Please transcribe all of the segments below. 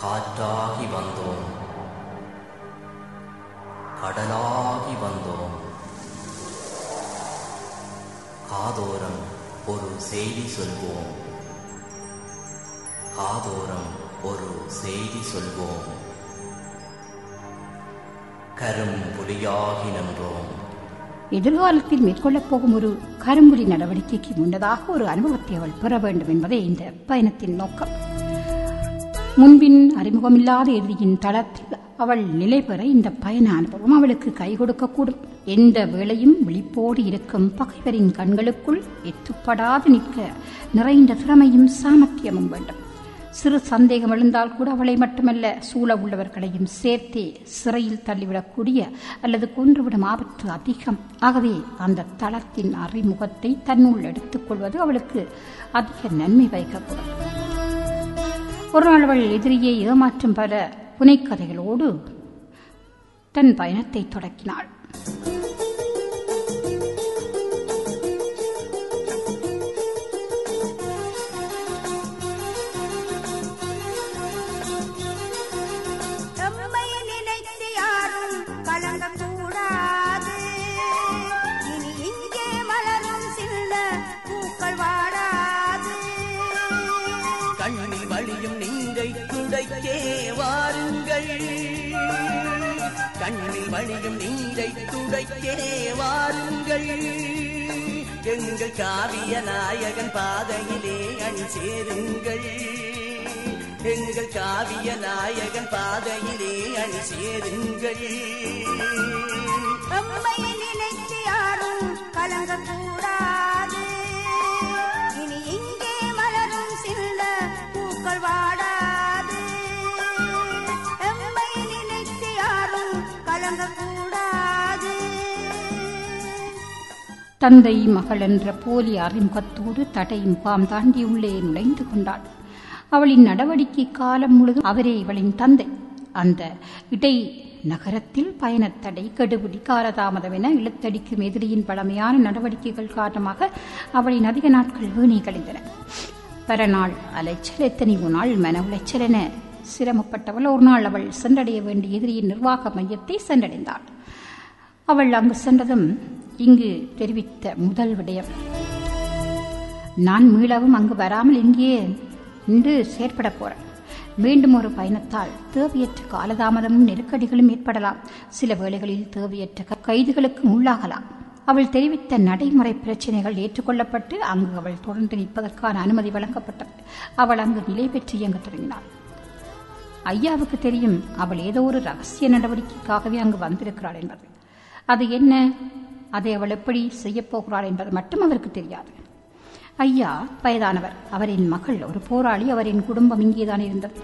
காற்றாகி வந்தோம் கடலாகி வந்தோம் காதோரம் ஒரு செய்தி சொல்வோம் காதோரம் ஒரு செய்தி சொல்வோம் கரும் புலியாகி நின்றோம் எதிர்காலத்தில் மேற்கொள்ளப் போகும் ஒரு கரும்புலி நடவடிக்கைக்கு முன்னதாக ஒரு அனுபவத்தை அவள் பெற வேண்டும் என்பதே இந்த பயணத்தின் நோக்கம் முன்பின் அறிமுகமில்லாத இறுதியின் தளத்தில் அவள் நிலை பெற இந்த பயண அனுபவம் அவளுக்கு கை கொடுக்கக்கூடும் எந்த வேளையும் விழிப்போடு இருக்கும் பகைவரின் கண்களுக்குள் எத்துப்படாது நிற்க நிறைந்த திறமையும் சாமர்த்தியமும் வேண்டும் சிறு சந்தேகம் எழுந்தால் கூட அவளை மட்டுமல்ல சூழ உள்ளவர்களையும் சேர்த்தே சிறையில் தள்ளிவிடக்கூடிய அல்லது கொன்றுவிடும் ஆபத்து அதிகம் ஆகவே அந்த தளத்தின் அறிமுகத்தை தன்னுள் எடுத்துக்கொள்வது அவளுக்கு அதிக நன்மை வைக்கக்கூடும் ஒரு நாள் அவள் எதிரியை ஏமாற்றும் பல புனைக்கதைகளோடு தன் பயணத்தை தொடக்கினாள் நம்மை நினைத்து யாரும் கலங்கக்கூடாது இனி இங்கே மலரும் சின்ன பூக்கள் வாடாது கண்ணில் வழியும் நீரை துடைக்கே வாருங்கள் கண்ணில் வழியும் நீரை துடைக்கே வாருங்கள் எங்கள் காவிய நாயகன் பாதையிலே அணி சேருங்கள் எங்கள் காவிய நாயகன் பாதையிலே அணி சேருங்கள் நம்மை நினைத்து யாரும் கலங்கக்கூடாது இனி இங்கே மலரும் சின்ன பூக்கள் வாடாது நம்மை நினைத்து யாரும் கலங்கக்கூடாது தந்தை மகள் என்ற போலி அறிமுகத்தோடு தடை முகாம் தாண்டி உள்ளே நுழைந்து கொண்டாள் அவளின் நடவடிக்கை காலம் முழுதும் அவரே இவளின் தந்தை அந்த இடை நகரத்தில் பயணத்தடை கெடுபிடி காலதாமதம் என இழுத்தடிக்கும் எதிரியின் பழமையான நடவடிக்கைகள் காரணமாக அவளின் அதிக நாட்கள் வீணி கழிந்தன பல நாள் அலைச்சல் எத்தனையோ நாள் மன உளைச்சல் என சிரமப்பட்டவள் ஒரு நாள் அவள் சென்றடைய வேண்டிய எதிரியின் நிர்வாக மையத்தை சென்றடைந்தாள் அவள் அங்கு சென்றதும் இங்கு தெரிவித்த முதல் விடயம் நான் மீளவும் அங்கு வராமல் இங்கே நின்று செயற்பட போறேன் மீண்டும் ஒரு பயணத்தால் தேவையற்ற காலதாமதமும் நெருக்கடிகளும் ஏற்படலாம் சில வேளைகளில் தேவையற்ற க- கைதுகளுக்கு உள்ளாகலாம் அவள் தெரிவித்த நடைமுறை பிரச்சனைகள் ஏற்றுக்கொள்ளப்பட்டு அங்கு அவள் தொடர்ந்து நிற்பதற்கான அனுமதி வழங்கப்பட்டது அவள் அங்கு நிலை பெற்று இயங்கத் தொடங்கினாள் ஐயாவுக்கு தெரியும் அவள் ஏதோ ஒரு ரகசிய நடவடிக்கைக்காகவே அங்கு வந்திருக்கிறாள் என்பது அது என்ன அதை அவள் எப்படி செய்யப் போகிறாள் என்பது மட்டும் அவருக்கு தெரியாது ஐயா வயதானவர் அவரின் மகள் ஒரு போராளி அவரின் குடும்பம் இங்கேதான் இருந்தது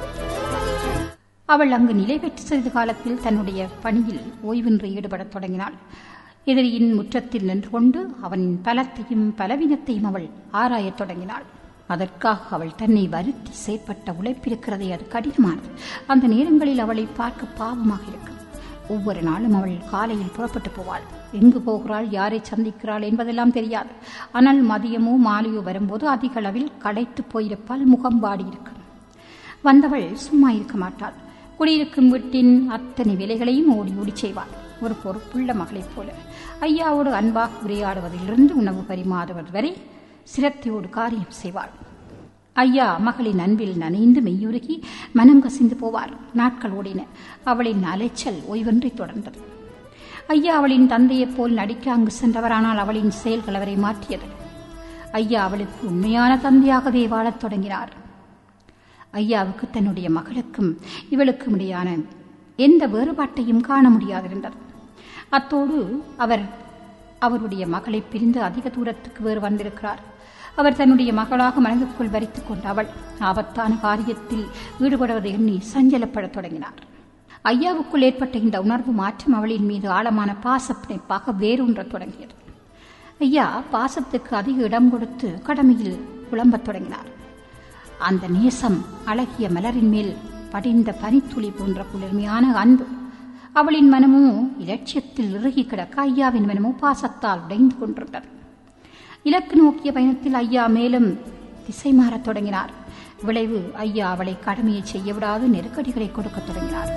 அவள் அங்கு நிலை பெற்று சிறிது காலத்தில் தன்னுடைய பணியில் ஓய்வின்றி ஈடுபடத் தொடங்கினாள் எதிரியின் முற்றத்தில் நின்று கொண்டு அவனின் பலத்தையும் பலவீனத்தையும் அவள் ஆராயத் தொடங்கினாள் அதற்காக அவள் தன்னை வருத்தி செயற்பட்ட உழைப்பிருக்கிறதே அது கடினமானது அந்த நேரங்களில் அவளை பார்க்க பாவமாக இருக்கும் ஒவ்வொரு நாளும் அவள் காலையில் புறப்பட்டு போவாள் எங்கு போகிறாள் யாரை சந்திக்கிறாள் என்பதெல்லாம் தெரியாது ஆனால் மதியமோ மாலையோ வரும்போது அதிக அளவில் களைத்து போயிருப்பால் முகம் வாடியிருக்கும் வந்தவள் சும்மா இருக்க மாட்டாள் குடியிருக்கும் வீட்டின் அத்தனை வேலைகளையும் ஓடி ஓடி செய்வாள் ஒரு பொறுப்புள்ள மகளைப் போல ஐயாவோடு அன்பாக உரையாடுவதிலிருந்து உணவு பரிமாறுவது வரை சிரத்தையோடு காரியம் செய்வாள் ஐயா மகளின் அன்பில் நனைந்து மெய்யுருகி மனம் கசிந்து போவார் நாட்கள் ஓடின அவளின் அலைச்சல் ஓய்வன்றி தொடர்ந்தது ஐயா அவளின் தந்தையைப் போல் நடிக்க அங்கு சென்றவரானால் அவளின் செயல்கள் அவரை மாற்றியது ஐயா அவளுக்கு உண்மையான தந்தையாகவே வாழத் தொடங்கினார் ஐயாவுக்கு தன்னுடைய மகளுக்கும் இவளுக்கும் இடையான எந்த வேறுபாட்டையும் காண முடியாதிருந்தது அத்தோடு அவர் அவருடைய மகளை பிரிந்து அதிக தூரத்துக்கு வேறு வந்திருக்கிறார் அவர் தன்னுடைய மகளாக மனதுக்குள் வரித்துக் கொண்ட அவள் ஆபத்தான காரியத்தில் ஈடுபடுவதை எண்ணி சஞ்சலப்படத் தொடங்கினார் ஐயாவுக்குள் ஏற்பட்ட இந்த உணர்வு மாற்றம் அவளின் மீது ஆழமான பாசப்பிணைப்பாக வேரூன்றத் தொடங்கியது ஐயா பாசத்துக்கு அதிக இடம் கொடுத்து கடமையில் புலம்பத் தொடங்கினார் அந்த நேசம் அழகிய மலரின் மேல் படிந்த பனித்துளி போன்ற குளிர்மையான அன்பு அவளின் மனமோ இலட்சியத்தில் இறுகி கிடக்க ஐயாவின் மனமோ பாசத்தால் உடைந்து கொண்டிருந்தது இலக்கு நோக்கிய பயணத்தில் ஐயா மேலும் திசை மாறத் தொடங்கினார் விளைவு ஐயா அவளை கடமையை செய்ய விடாது நெருக்கடிகளை கொடுக்கத் தொடங்கினார்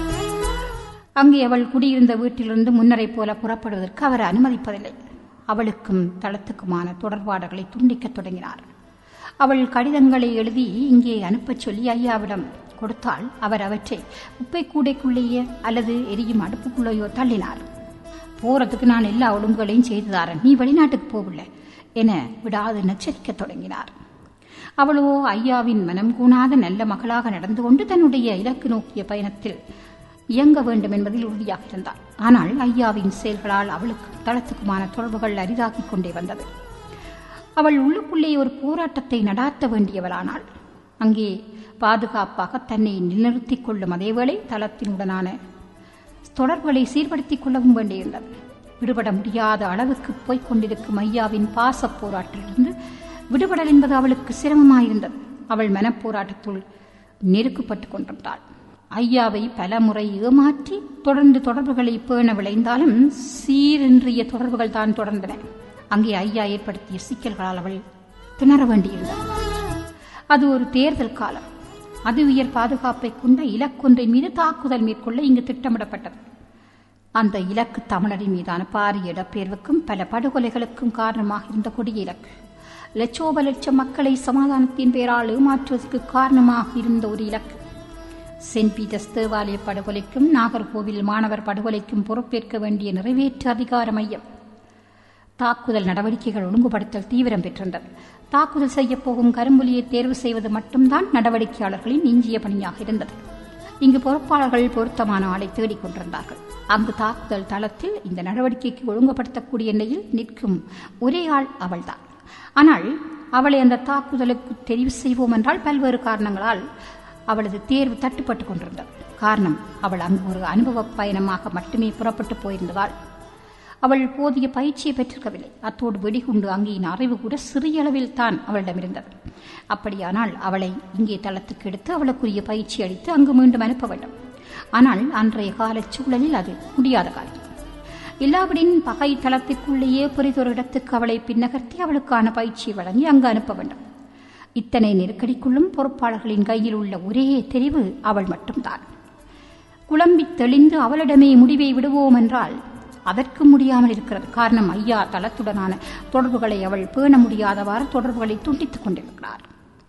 அங்கே அவள் குடியிருந்த வீட்டிலிருந்து முன்னரை போல புறப்படுவதற்கு அவர் அனுமதிப்பதில்லை அவளுக்கும் தளத்துக்குமான தொடர்பாடல்களை துண்டிக்கத் தொடங்கினார் அவள் கடிதங்களை எழுதி இங்கே அனுப்பச் சொல்லி ஐயாவிடம் கொடுத்தால் அவர் அவற்றை குப்பை கூடைக்குள்ளேயே அல்லது எரியும் அடுப்புக்குள்ளேயோ தள்ளினார் போறதுக்கு நான் எல்லா ஒழுங்குகளையும் செய்து தாரேன் நீ வெளிநாட்டுக்கு போகல என விடாது நச்சரிக்கத் தொடங்கினார் அவளோ ஐயாவின் மனம் கூணாத நல்ல மகளாக நடந்து கொண்டு தன்னுடைய இலக்கு நோக்கிய பயணத்தில் இயங்க வேண்டும் என்பதில் உறுதியாக இருந்தாள் ஆனால் ஐயாவின் செயல்களால் அவளுக்கு தளத்துக்குமான தொடர்புகள் அரிதாகிக் கொண்டே வந்தது அவள் உள்ளுக்குள்ளே ஒரு போராட்டத்தை நடாத்த வேண்டியவளானாள் அங்கே பாதுகாப்பாக தன்னை நிலைநிறுத்திக் கொள்ளும் அதேவேளை தளத்தினுடனான தொடர்புகளை சீர்படுத்திக் கொள்ளவும் வேண்டியிருந்தது விடுபட முடியாத அளவுக்கு போய்க் கொண்டிருக்கும் ஐயாவின் பாச போராட்டிலிருந்து விடுபடல் என்பது அவளுக்கு சிரமமாயிருந்தது அவள் மனப்போராட்டத்துள் நெருக்கப்பட்டுக் கொண்டிருந்தாள் ஐயாவை பல முறை ஏமாற்றி தொடர்ந்து தொடர்புகளை பேண விளைந்தாலும் சீரின்றிய தொடர்புகள் தான் தொடர்ந்தன அங்கே ஐயா ஏற்படுத்திய சிக்கல்களால் அவள் திணற வேண்டியிருந்தது அது ஒரு தேர்தல் காலம் அது உயர் பாதுகாப்பை கொண்ட இலக்கொன்றின் மீது தாக்குதல் மேற்கொள்ள இங்கு திட்டமிடப்பட்டது அந்த இலக்கு தமிழரின் மீதான பாரிய இடப்பெயர்வுக்கும் பல படுகொலைகளுக்கும் காரணமாக இருந்த கொடிய இலக்கு லட்சோப லட்சம் மக்களை சமாதானத்தின் பெயரால் ஏமாற்றுவதற்கு காரணமாக இருந்த ஒரு இலக்கு சென்ட் பீட்டர்ஸ் தேவாலய படுகொலைக்கும் நாகர்கோவில் மாணவர் படுகொலைக்கும் பொறுப்பேற்க வேண்டிய நிறைவேற்று அதிகார மையம் தாக்குதல் நடவடிக்கைகள் ஒழுங்குபடுத்தல் தீவிரம் பெற்றிருந்தது தாக்குதல் செய்யப் போகும் கரும்புலியை தேர்வு செய்வது மட்டும்தான் நடவடிக்கையாளர்களின் எஞ்சிய பணியாக இருந்தது இங்கு பொறுப்பாளர்கள் பொருத்தமான ஆளை தேடிக் கொண்டிருந்தார்கள் அங்கு தாக்குதல் தளத்தில் இந்த நடவடிக்கைக்கு ஒழுங்குபடுத்தக்கூடிய நிலையில் நிற்கும் ஒரே ஆள் அவள்தான் ஆனால் அவளை அந்த தாக்குதலுக்கு தெரிவு செய்வோம் என்றால் பல்வேறு காரணங்களால் அவளது தேர்வு தட்டுப்பட்டுக் கொண்டிருந்தது காரணம் அவள் அங்கு ஒரு அனுபவ பயணமாக மட்டுமே புறப்பட்டு போயிருந்ததால் அவள் போதிய பயிற்சியை பெற்றிருக்கவில்லை அத்தோடு வெடிகுண்டு அங்கேயின் அறிவு கூட சிறிய அளவில் தான் அவளிடம் இருந்தது அப்படியானால் அவளை இங்கே தளத்துக்கு எடுத்து அவளுக்குரிய பயிற்சி அளித்து அங்கு மீண்டும் அனுப்ப வேண்டும் ஆனால் அன்றைய கால சூழலில் அது முடியாத காரியம் எல்லாவிடின் பகை தளத்திற்குள்ளேயே பெரிதொரு இடத்துக்கு அவளை பின்னகர்த்தி அவளுக்கான பயிற்சியை வழங்கி அங்கு அனுப்ப வேண்டும் இத்தனை நெருக்கடிக்குள்ளும் பொறுப்பாளர்களின் கையில் உள்ள ஒரே தெரிவு அவள் மட்டும்தான் குழம்பித் தெளிந்து அவளிடமே முடிவை விடுவோம் என்றால் அதற்கு முடியாமல் இருக்கிறது காரணம் ஐயா தளத்துடனான தொடர்புகளை அவள் பேண முடியாதவாறு தொடர்புகளை துண்டித்துக் கொண்டிருக்கிறார்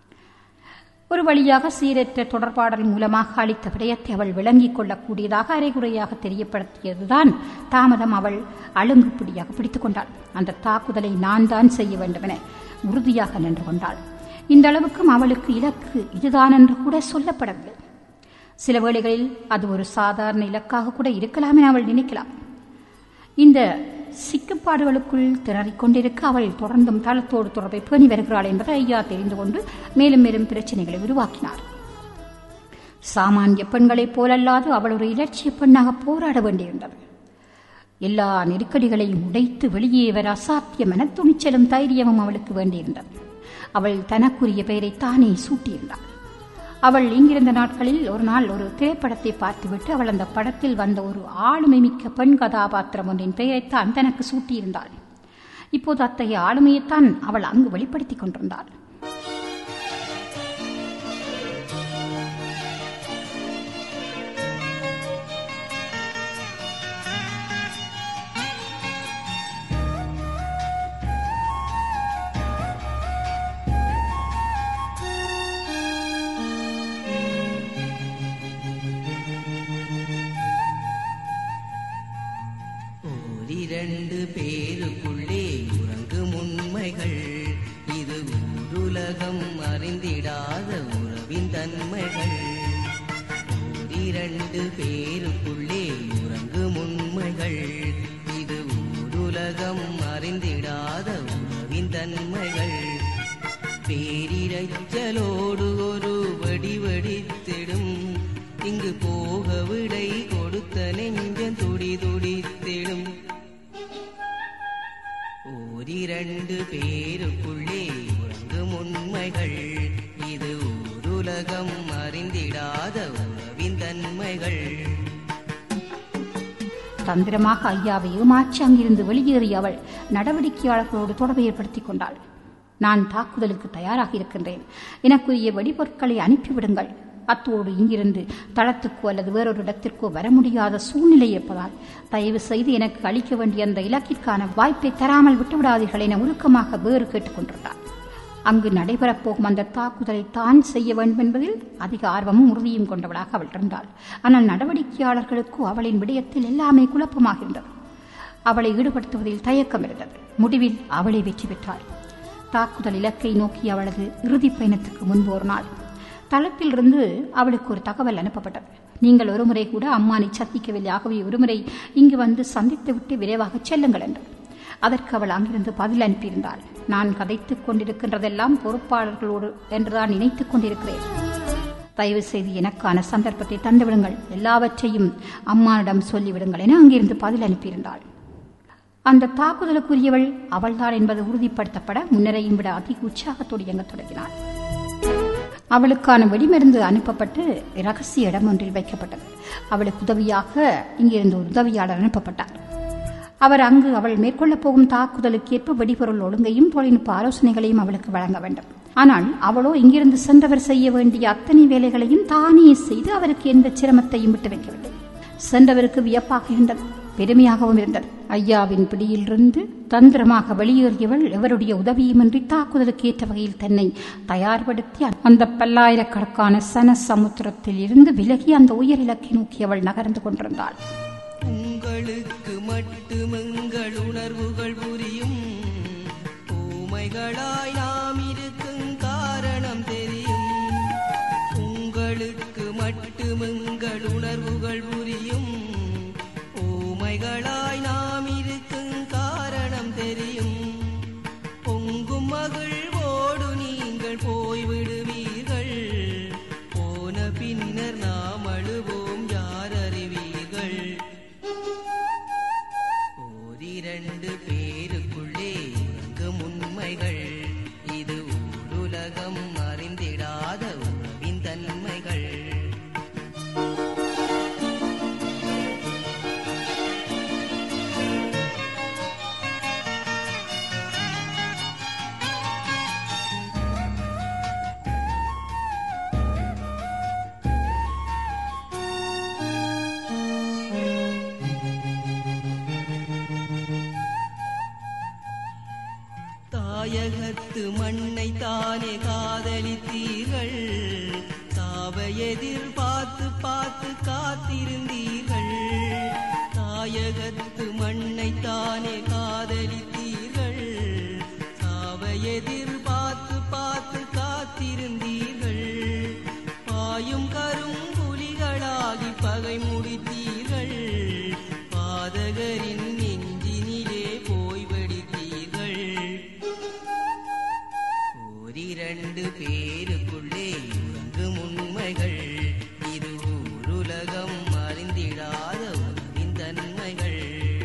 ஒரு வழியாக சீரற்ற தொடர்பாடல் மூலமாக அளித்த விடயத்தை அவள் விளங்கிக் கொள்ளக்கூடியதாக அரைகுறையாக தெரியப்படுத்தியதுதான் தாமதம் அவள் அழுங்குப்பிடியாக பிடித்துக் கொண்டாள் அந்த தாக்குதலை நான் தான் செய்ய வேண்டுமென உறுதியாக நின்று கொண்டாள் இந்த அளவுக்கும் அவளுக்கு இலக்கு இதுதான் என்று கூட சொல்லப்படவில்லை சில வேளைகளில் அது ஒரு சாதாரண இலக்காக கூட இருக்கலாம் என அவள் நினைக்கலாம் இந்த சிக்கப்பாடுகளுக்குள் திணறிக் கொண்டிருக்க அவள் தொடர்ந்தும் தளத்தோடு தொடர்பை பேணி வருகிறாள் என்பதை ஐயா தெரிந்து கொண்டு மேலும் மேலும் பிரச்சனைகளை உருவாக்கினார் சாமானிய பெண்களைப் போலல்லாது அவள் ஒரு இலட்சிய பெண்ணாக போராட வேண்டியிருந்தது எல்லா நெருக்கடிகளையும் உடைத்து வெளியே வர அசாத்திய மனத்துணிச்சலும் தைரியமும் அவளுக்கு வேண்டியிருந்தது அவள் தனக்குரிய பெயரை தானே சூட்டியிருந்தாள் அவள் இங்கிருந்த நாட்களில் ஒரு நாள் ஒரு திரைப்படத்தை பார்த்துவிட்டு அவள் அந்த படத்தில் வந்த ஒரு ஆளுமை மிக்க பெண் கதாபாத்திரம் ஒன்றின் பெயரைத்தான் தனக்கு சூட்டியிருந்தாள் இப்போது அத்தகைய ஆளுமையைத்தான் அவள் அங்கு வெளிப்படுத்திக் கொண்டிருந்தாள் ஓரிரண்டு பேருக்குள்ளே உறங்கும் உண்மைகள் இது ஊருலகம் அறிந்திடாத உறவின் தன்மைகள் ஓரிரண்டு பேருக்குள்ளே உறங்கும் உண்மைகள் இது ஊருலகம் அறிந்திடாத உறவின் தன்மைகள் பேரிரைச்சலோடு ஒரு வெடி வெடித்திடும் இங்கு போக விடை கொடுத்த நெஞ்சம் துடி துடித்திடும் ஓரிரண்டு பேருக்குள்ளே உறங்கும் உண்மைகள் இது ஊருலகம் அறிந்திடாத உறவின் தன்மைகள் தந்திரமாக ஐயாவை ஏமாற்றி அங்கிருந்து வெளியேறிய அவள் நடவடிக்கையாளர்களோடு தொடர்பை ஏற்படுத்திக் கொண்டாள் நான் தாக்குதலுக்கு தயாராக இருக்கின்றேன் எனக்குரிய வெடிபொருட்களை அனுப்பிவிடுங்கள் அத்தோடு இங்கிருந்து தளத்துக்கோ அல்லது வேறொரு இடத்திற்கோ வர முடியாத சூழ்நிலை இருப்பதால் தயவு செய்து எனக்கு அளிக்க வேண்டிய அந்த இலக்கிற்கான வாய்ப்பை தராமல் விட்டுவிடாதீர்கள் என உருக்கமாக வேறு கேட்டுக்கொண்டிருந்தார் அங்கு நடைபெறப்போகும் அந்த தாக்குதலை தான் செய்ய வேண்டும் என்பதில் அதிக ஆர்வமும் உறுதியும் கொண்டவளாக அவள் இருந்தாள் ஆனால் நடவடிக்கையாளர்களுக்கோ அவளின் விடயத்தில் எல்லாமே குழப்பமாக இருந்தது அவளை ஈடுபடுத்துவதில் தயக்கம் இருந்தது முடிவில் அவளை வெற்றி பெற்றாள் தாக்குதல் இலக்கை நோக்கி அவளது இறுதிப் பயணத்துக்கு முன்பு ஒரு நாள் தளத்திலிருந்து அவளுக்கு ஒரு தகவல் அனுப்பப்பட்டது நீங்கள் ஒருமுறை கூட அம்மானை சந்திக்கவில்லை ஆகவே ஒருமுறை இங்கு வந்து சந்தித்துவிட்டு விரைவாக செல்லுங்கள் என்று அதற்கு அவள் அங்கிருந்து பதில் அனுப்பியிருந்தாள் நான் கதைத்துக் கொண்டிருக்கின்றதெல்லாம் பொறுப்பாளர்களோடு என்றுதான் நினைத்துக் கொண்டிருக்கிறேன் தயவு செய்து எனக்கான சந்தர்ப்பத்தை தந்துவிடுங்கள் எல்லாவற்றையும் அம்மானிடம் சொல்லிவிடுங்கள் என அங்கிருந்து பதில் அனுப்பியிருந்தாள் அந்த தாக்குதலுக்குரியவள் அவள்தான் என்பது உறுதிப்படுத்தப்பட முன்னரையும் விட அதிக உற்சாகத்தோடு இயங்கத் தொடங்கினாள் அவளுக்கான வெடிமருந்து அனுப்பப்பட்டு ரகசிய இடம் ஒன்றில் வைக்கப்பட்டது அவளுக்கு உதவியாக இங்கிருந்து ஒரு உதவியாளர் அனுப்பப்பட்டார் அவர் அங்கு அவள் மேற்கொள்ளப் போகும் தாக்குதலுக்கு ஏற்ப வெடிபொருள் ஒழுங்கையும் தொழில்நுட்ப ஆலோசனைகளையும் அவளுக்கு வழங்க வேண்டும் ஆனால் அவளோ இங்கிருந்து சென்றவர் செய்ய வேண்டிய அத்தனை வேலைகளையும் தானே செய்து அவருக்கு எந்த சிரமத்தையும் விட்டு வைக்கவில்லை சென்றவருக்கு வியப்பாக இருந்தது பெருமையாகவும் இருந்தது ஐயாவின் பிடியிலிருந்து தந்திரமாக வெளியேறியவள் எவருடைய உதவியுமின்றி தாக்குதலுக்கு ஏற்ற வகையில் தன்னை தயார்படுத்தி அந்த பல்லாயிரக்கணக்கான சன சமுத்திரத்தில் இருந்து விலகி அந்த உயர் இலக்கை நோக்கி அவள் நகர்ந்து கொண்டிருந்தாள் உங்களுக்கு மட்டுமெங்கள் உணர்வுகள் புரியும் ஊமைகளாய் நாம் இருக்கும் காரணம் தெரியும் உங்களுக்கு மட்டுமெங்கள் உணர்வுகள் புரியும் ஊமைகளாய் நாம் இருக்கும் காரணம் தெரியும் பொங்கும் மகிழ்வோடு நீங்கள் போய்விடுவீர்கள் போன பின்னர் நாம் அழுவோம் யார் அறிவீர்கள் ஓரிரண்டு பேருக்குள்ளே உறங்கும் உண்மைகள் இது ஊருலகம் அறிந்திடாத உறவின் தன்மைகள் தாயகத்து மண்ணை தானே காதலித்தீர்கள் சாவை எதிர்பார்த்து பார்த்து காத்திருந்தீர்கள் தாயகத்து மண்ணை தானே காதலித்தீர்கள் சாவை எதிர்பார்த்து பார்த்து காத்திருந்தீர்கள் பாயும் கரும் புலிகளாகி பகை முடித்தீர்கள் பாதகரின் நெஞ்சினிலே போய் வெடித்தீர்கள் ஓரிரண்டு பேருக்குள்ளே உறங்கும் உண்மைகள் இது ஊருலகம் அறிந்திடாத உறவின் தன்மைகள்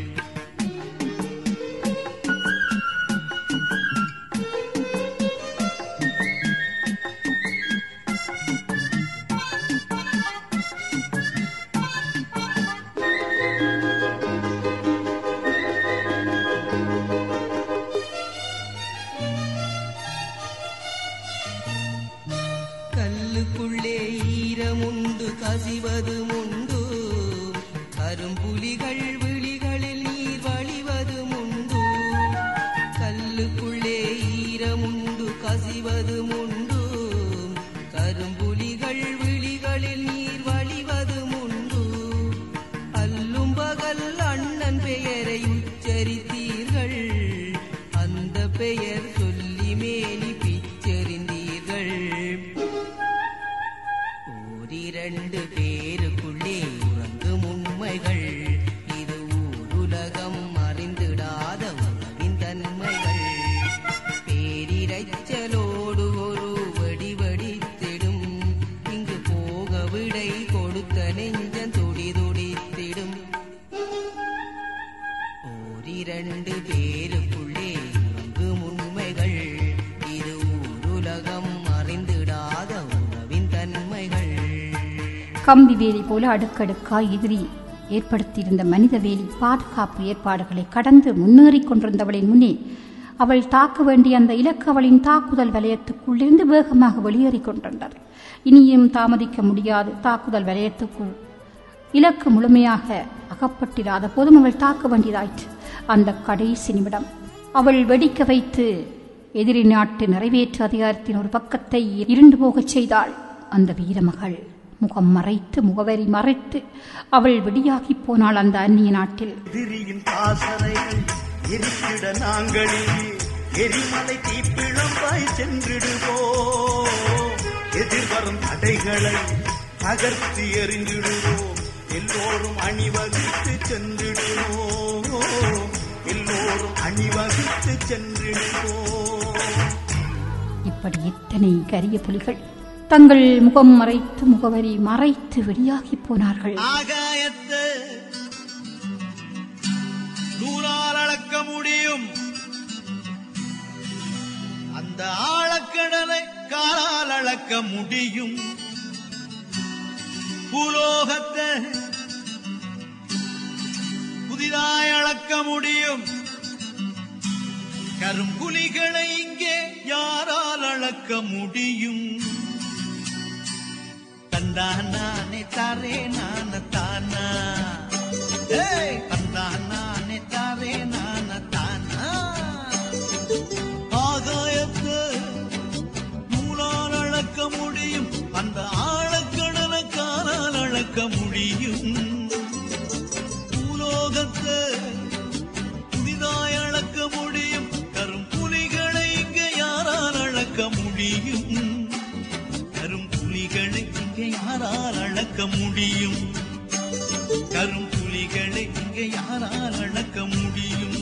கல்லுக்குள்ளே ஈரமுண்டு கசிவதும் உண்டு கரும்புலிகள் விழிகளில் நீர் வழிவதும் உண்டு கல்லுக்குள்ளே ஈரமுண்டு கசிவதும் உண்டு கரும்புலிகள் விழிகளில் நீர் வழிவதும் உண்டு அல்லும் பகல் அண்ணன் பெயரை உச்சரித்தீர்கள் அந்த பெயர் சொல்லி மேனி பிச்செறிந்தீர்கள் ஓரிரண்டு பேருக்குள்ளே உறங்கும் உண்மைகள் இது ஊருலகம் அறிந்திடாத உறவின் தன்மைகள் பேரிரைச்சலோடு ஒரு வெடி வெடித்திடும் இங்கு போக விடை கொடுத்த நெஞ்சம் துடி துடித்திடும் ஓரிரண்டு பேருக்குள்ளே உறங்கும் உண்மைகள் இது ஊருலகம் அறிந்திடாத உறவின் தன்மைகள் கம்பி வேலி போல அடுக்கடுக்காய் எதிரி ஏற்படுத்தியிருந்த மனித வேலி பாதுகாப்பு ஏற்பாடுகளை கடந்து முன்னேறிக் கொண்டிருந்தவளின் முன்னே அவள் தாக்க வேண்டிய அந்த இலக்கு அவளின் தாக்குதல் வலயத்துக்குள்ளிருந்து வேகமாக வெளியேறிக் கொண்டிருந்தது இனியும் தாமதிக்க முடியாது தாக்குதல் வலயத்துக்குள் இலக்கு முழுமையாக அகப்பட்டிராத போதும் அவள் தாக்க வேண்டியதாயிற்று அந்த கடைசி நிமிடம் அவள் வெடிக்க வைத்து எதிரி நாட்டு நிறைவேற்று அதிகாரத்தின் ஒரு பக்கத்தை இருண்டு போகச் செய்தாள் அந்த வீரமகள் முகம் மறைத்து முகவரி மறைத்து அவள் வெடியாகி போனாள் அந்த அந்நிய நாட்டில் எதிரியின் பாசறைகள் எரித்திட நாங்களே எரிமலை தீப்பிழம்பாய் சென்றிடுவோம் எதிர்வரும் தடைகளை தகர்த்து எறிந்திடுவோம் எல்லோரும் அணிவகுத்து சென்றிடுவோம் எல்லோரும் அணிவகுத்து சென்றிடுவோம் இப்படி எத்தனை கரிய புலிகள் தங்கள் முகம் மறைத்து முகவரி மறைத்து வெடியாகி போனார்கள் ஆகாயத்தை நூறால் அளக்க முடியும் அந்த ஆழக்கடலை காலால் அளக்க முடியும் பூலோகத்தை புதிதாய் அளக்க முடியும் கரும்புலிகளை இங்கே யாரால் அளக்க முடியும் தந்தானே தாரே நான தானா ஏய் தந்தானே தாரே நான தானா ஆகாயத்தை நூலால் அளக்க முடியும் அந்த ஆழக்கடலை காலால் அளக்க முடியும் பூலோகத்தை புதிதாய் அளக்க முடியும் கரும்புலிகளை இங்க யாரால் அளக்க முடியும் கரும்புலிகளை இங்கே யாரால் அளக்க முடியும் கரும்புலிகளை இங்கே யாரால் அளக்க முடியும்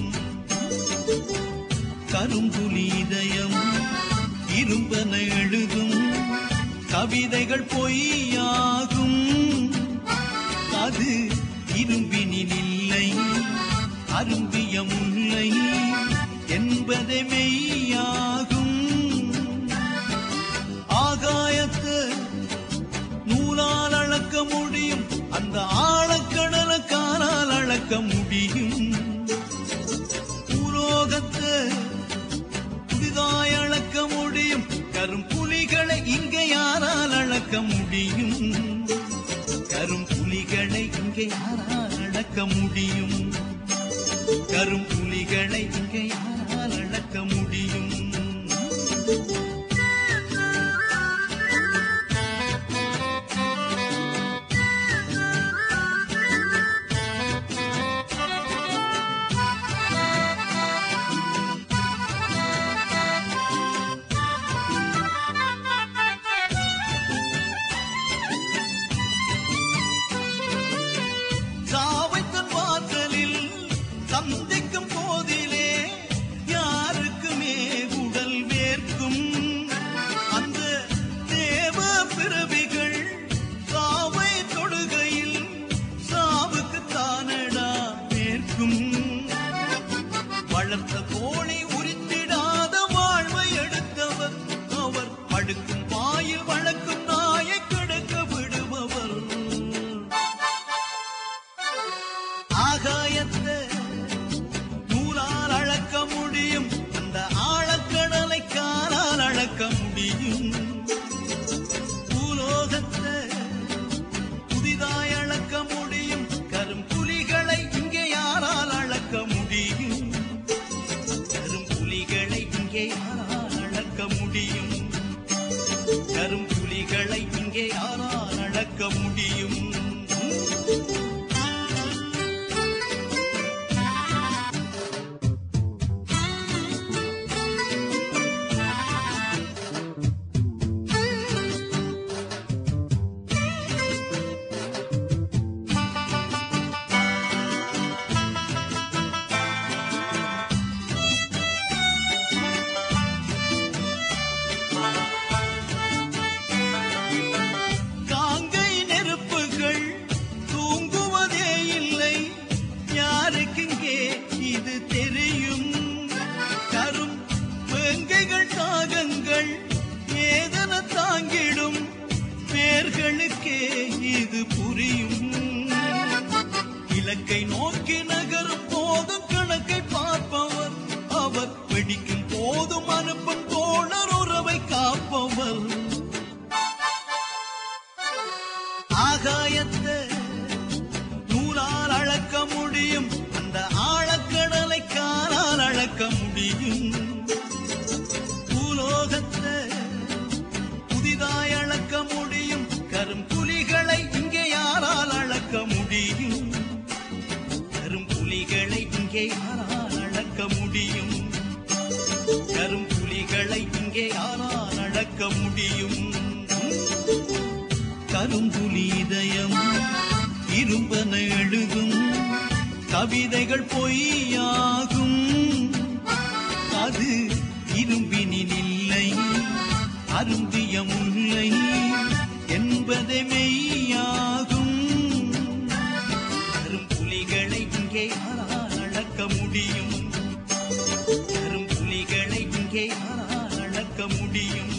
கரும்புலி இதயம் இரும்பன எழுதும் கவிதைகள் பொய்யாகும் அது இரும்பினில் இல்லை அரும்பிய முல்லை என்பதே மெய்யாகும் ஆகாயத்து நூலால் அளக்க முடியும் அந்த ஆழக்கடலை காலால் அளக்க முடியும் பூலோகத்து புதிதாய் அளக்க முடியும் கரும்புலிகளை இங்கே யாரால் அளக்க முடியும் கரும்புலிகளை இங்கே யாரால் அளக்க முடியும் கரும்புலிகளை இங்கே யாரால் அளக்க முடியும் சாவைத்தன் வாசலில் சந்திக்கும் போதிலே யாருக்குமே உடல் வேர்க்கும் அந்த தேவ பிறவிகள் சாவை தொடுகையில் சாவுக்கு தானடா வேர்க்கும் வளர்த்த கோழி உரித்திடாத வாழ்வை எடுத்தவர் அவர் படுக்கும் வாயில் வழக்கும் நாயை கிடக்க விடுபவர் ஆகாயத்தை நூலால் அளக்க முடியும் அந்த ஆழக்கடலை காலால் அளக்க முடியும் பூலோகத்தை புதிதாய் அளக்க முடியும் கரும்புலிகளை இங்கே யாரால் அளக்க முடியும் கரும்புலிகளை இங்கே யாரால் அளக்க முடியும் கரும்புலிகளை இங்கே யாரால் அளக்க முடியும் காங்கை நெருப்புகள் தூங்குவதே இல்லை யாருக்குங்கே இது தெரியும் கரும் வேங்கைகள் தாகங்கள் ஏதன தாங்கிடும் பேர்களுக்கே இது புரியும் இலக்கை நோக்கி நகரும் போதும் கணக்கை பார்ப்பவர் அவர் வெடிக்கும் அனுப்பும் தோழர் உறவை காப்பவர் ஆகாயத்தை நூலால் அளக்க முடியும் அந்த ஆழக்கடலை காலால் அளக்க முடியும் பூலோகத்தை புதிதாய் அளக்க முடியும் கரும் புலிகளை இங்கே யாரால் அளக்க முடியும் கரும் புலிகளை இங்கே யாரால் அளக்க முடியும் கரும் புலிகளை இங்கே யாரால் அளக்க முடியும் கரும்புலி இதயம் இரும்பன எழுதும் கவிதைகள் பொய்யாகும் அது இரும்பினில் இல்லை அருந்திய முல்லை என்பதே மெய்யாகும் கரும்புலிகளை இங்கே யாரால் அளக்க முடியும் கரும்புலிகளை இங்கே யாரால் அளக்க முடியும்